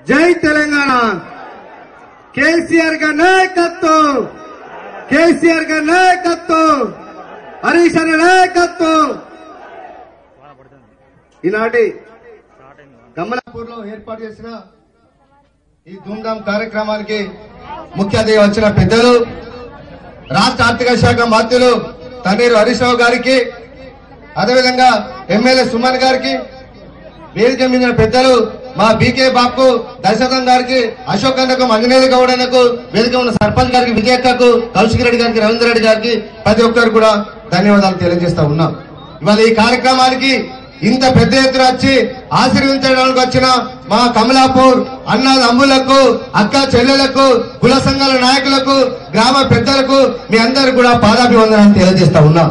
జై తెలంగాణ కేసీఆర్ గా నాయకత్వం కేసీఆర్ గా నాయకత్వం హరీష్ అనే నాయకత్వం ఈనాటి కమలాపూర్ లో ఏర్పాటు చేసిన ఈ ధూమ్ధామ్ కార్యక్రమానికి ముఖ్య అతిథిగా వచ్చిన పెద్దలు రాష్ట్ర ఆర్థిక శాఖ మంత్రులు తన్నీరు హరీష్ రావు గారికి అదేవిధంగా ఎమ్మెల్యే సుమన్ గారికి వేదిక మీద పెద్దలు మా బీకే బాబుకు దశరథం గారికి అశోక్ అన్నకు మంగనేని గౌడ్ అన్నకు వేదిక ఉన్న సర్పంచ్ గారికి విజయక్కకు కౌశిక్ రెడ్డి గారికి రవీంద్ర రెడ్డి గారికి ప్రతి ఒక్కరు కూడా ధన్యవాదాలు తెలియజేస్తా ఉన్నాం ఇవాళ ఈ కార్యక్రమానికి ఇంత పెద్ద ఎత్తున వచ్చి ఆశీర్వించడానికి వచ్చిన మా కమలాపూర్ అన్న తమ్ములకు అక్క చెల్లెలకు కుల సంఘాల నాయకులకు గ్రామ పెద్దలకు మీ అందరు కూడా పాదాభివందనాలు తెలియజేస్తా ఉన్నాం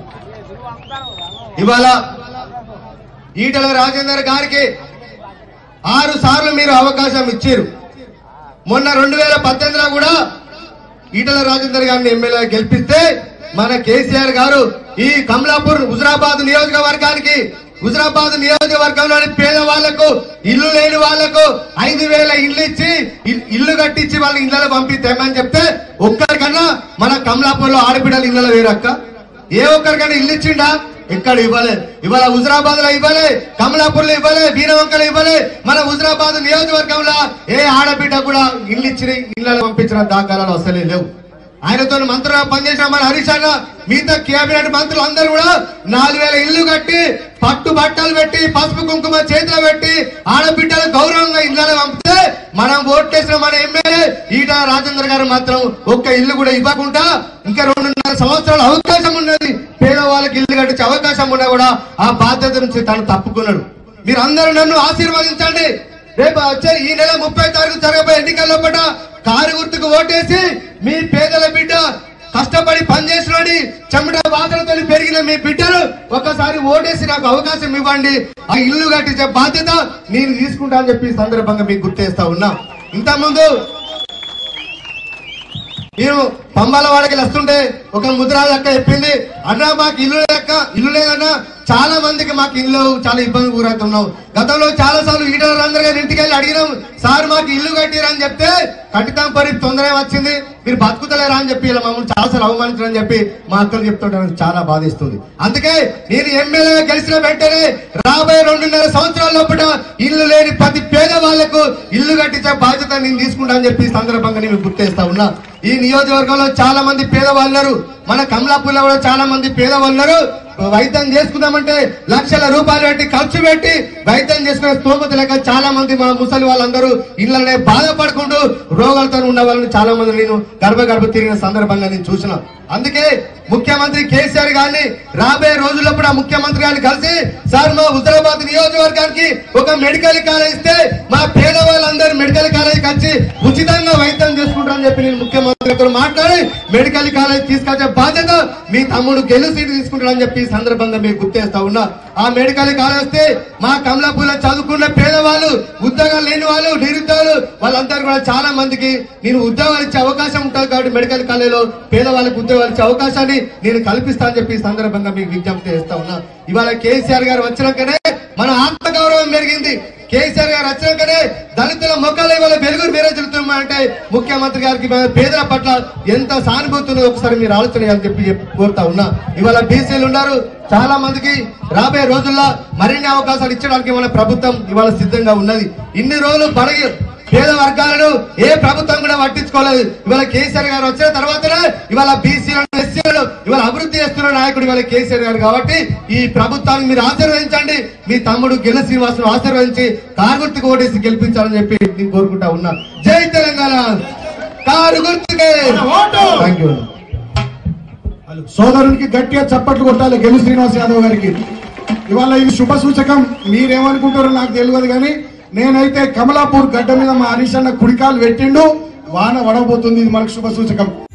ఇవాళ ఈటల రాజేందర్ గారికి ఆరు సార్లు మీరు అవకాశం ఇచ్చారు మొన్న రెండు వేల పద్దెనిమిదిలో కూడా ఈటల రాజేందర్ గారిని ఎమ్మెల్యే గెలిపిస్తే మన కేసీఆర్ గారు ఈ కమలాపూర్ హుజరాబాద్ నియోజకవర్గానికి హుజరాబాద్ నియోజకవర్గంలోని పేదవాళ్లకు ఇల్లు లేని వాళ్లకు ఐదు వేల ఇల్లు ఇచ్చి ఇల్- ఇల్లు కట్టించి వాళ్ళ ఇళ్లలో పంపి తెమ్మని చెప్తే ఒక్కరికన్నా మన కమలాపూర్ లో ఆడపిల్లలు ఇళ్లలో వేరక్క ఏ ఒక్కరికైనా ఇల్లు ఇచ్చిండా ఇక్కడ ఇవ్వలే ఇవాళ హుజరాబాద్ లో ఇవ్వలే కమలాపూర్ లో ఇవ్వలే వీరవంకలు ఇవ్వలే మన హుజరాబాద్ నియోజకవర్గంలో ఏ ఆడబిడ్డ కూడా ఇల్లు ఇచ్చిన ఇళ్లలో పంపించిన దాఖలాలు అసలే లేవు ఆయనతో మంత్రులుగా పనిచేసిన మన హరీష్ అన్న మిగతా కేబినెట్ మంత్రులు అందరూ కూడా నాలుగు వేల ఇల్లు కట్టి పట్టు బట్టలు పెట్టి పసుపు కుంకుమ చేతిలో పెట్టి ఆడబిడ్డలు గౌరవంగా ఇళ్లలో పంపితే మనం ఓట్లేసిన మన ఎమ్మెల్యే ఈట రాజేంద్ర గారు మాత్రం ఒక్క ఇల్లు కూడా ఇవ్వకుండా ఇంకా రెండున్నర సంవత్సరాల అవకాశం ఉన్నది పేదవాళ్ళకి ఇల్లు కట్టించే అవకాశం ఉన్నా కూడా ఆ బాధ్యత నుంచి తను తప్పుకున్నాడు మీరు అందరూ నన్ను ఆశీర్వదించండి రేపు వచ్చే ఈ నెల ముప్పై తారీఖు జరగబోయే ఎన్నికల్లో పట కారు గుర్తుకు ఓటేసి మీ పేదల బిడ్డ కష్టపడి పనిచేసినోడి చెమట వాసనతో పెరిగిన మీ బిడ్డలు ఒక్కసారి ఓటేసి నాకు అవకాశం ఇవ్వండి ఆ ఇల్లు కట్టించే బాధ్యత నేను తీసుకుంటా అని చెప్పి ఈ సందర్భంగా మీకు గుర్తేస్తా ఉన్నా ఇంతకుముందు మీరు పంబాల వాడికి వస్తుంటే ఒక ముద్రాజు అక్క చెప్పింది అన్నా మాకు ఇల్లు లేక ఇల్లు లేదన్నా చాలా మందికి మాకు ఇల్లు చాలా ఇబ్బంది గురవుతున్నాం గతంలో చాలా సార్లు ఈడర్ అందరు గారి ఇంటికి వెళ్ళి అడిగినాం సార్ మాకు ఇల్లు కట్టిరని చెప్తే కట్టితాం పరి తొందర వచ్చింది మీరు బతుకుతలేరా అని చెప్పి ఇలా మమ్మల్ని చాలా సార్లు అవమానించారని చెప్పి మా అక్కలు చెప్తుంటే నాకు చాలా బాధిస్తుంది అందుకే నేను ఎమ్మెల్యే గెలిచిన వెంటనే రాబోయే రెండున్నర సంవత్సరాల లోపల ఇల్లు లేని ప్రతి పేదవాళ్లకు ఇల్లు కట్టించే బాధ్యత నేను తీసుకుంటా అని చెప్పి ఈ సందర్భంగా నేను గుర్తేస్తా ఉన్నా ఈ నియోజకవర్గంలో చాలా మంది పేదవాళ్ళు ఉన్నారు. మన కమలాపూర్లో కూడా చాలా మంది పేదవాళ్ళు ఉన్నారు. వైద్యం చేసుకుందామంటే లక్షల రూపాయలు పెట్టి ఖర్చు పెట్టి వైద్యం చేసుకునే స్తోమత లేక చాలా మంది మన ముసలి వాళ్ళందరూ ఇళ్లనే బాధపడుకుంటూ రోగాలతో ఉన్న వాళ్ళని చాలా మంది నేను గర్భ గర్భ తిరిగిన సందర్భంగా నేను చూసిన అందుకే ముఖ్యమంత్రి కేసీఆర్ గారిని రాబోయే రోజుల్లో కూడా ముఖ్యమంత్రి గారిని కలిసి సార్ మా హుజరాబాద్ నియోజకవర్గానికి ఒక మెడికల్ కాలేజ్ ఇస్తే మా పేదవాళ్ళందరూ మెడికల్ కాలేజీకి వచ్చి ఉచితంగా వైద్యం చేసుకుంటారని చెప్పి నేను ముఖ్యమంత్రితో మాట్లాడి మెడికల్ కాలేజ్ తీసుకొచ్చే బాధ్యత మీ తమ్ముడు గెలు సీటు తీసుకుంటాడని చెప్పి ఈ సందర్భంగా మీకు గుర్తేస్తా ఉన్నా ఆ మెడికల్ కాలేజ్ వస్తే మా కమలాపూర్లో చదువుకున్న పేదవాళ్ళు ఉద్యోగాలు లేని వాళ్ళు నిరుద్యోగులు వాళ్ళందరూ కూడా చాలా మందికి నేను ఉద్యోగాలు ఇచ్చే అవకాశం ఉంటుంది కాబట్టి మెడికల్ కాలేజీలో పేదవాళ్ళకి ఉద్యోగాలు ఇచ్చే అవకాశాన్ని నేను కల్పిస్తా అని చెప్పి ఈ సందర్భంగా మీకు విజ్ఞప్తి చేస్తా ఉన్నా ఇవాళ కేసీఆర్ గారు వచ్చినాకనే మన ఆత్మ గౌరవం పెరిగింది కేసీఆర్ గారు వచ్చినాకనే దళితుల మొక్కలు ఇవాళ వెలుగురు విరచులుతున్నా అంటే ముఖ్యమంత్రి గారికి మన పేదల పట్ల ఎంత సానుభూతి ఉన్నదో ఒకసారి మీరు ఆలోచన చేయాలని చెప్పి చెప్- కోరుతా ఉన్నా ఇవాళ బీసీలు ఉన్నారు చాలా మందికి రాబోయే రోజుల్లో మరిన్ని అవకాశాలు ఇచ్చడానికి మన ప్రభుత్వం ఇవాళ సిద్ధంగా ఉన్నది ఇన్ని రోజులు బడగి పేద వర్గాలను ఏ ప్రభుత్వం కూడా పట్టించుకోలేదు ఇవాళ కేసీఆర్ గారు వచ్చిన తర్వాతనే ఇవాళ బీసీలను ఎస్సీలను ఇవాళ అభివృద్ధి చేస్తున్న నాయకుడు ఇవాళ కేసీఆర్ గారు కాబట్టి ఈ ప్రభుత్వాన్ని మీరు ఆశీర్వదించండి మీ తమ్ముడు గిల్ల శ్రీనివాసును ఆశీర్వదించి కారు గుర్తుకు ఓటేసి గెలిపించాలని చెప్పి నేను కోరుకుంటా ఉన్నా జై తెలంగాణ కారు గుర్తుకే థ్యాంక్ యూ సోదరునికి గట్టిగా చప్పట్లు కొట్టాలి గెలు శ్రీనివాస్ యాదవ్ గారికి ఇవాళ ఇది శుభ సూచకం మీరేమనుకుంటారో నాకు తెలియదు కానీ నేనైతే కమలాపూర్ గడ్డ మీద మా హరీష్ అన్న కుడికాలు పెట్టిండు వాన వడబోతుంది ఇది మనకు శుభ సూచకం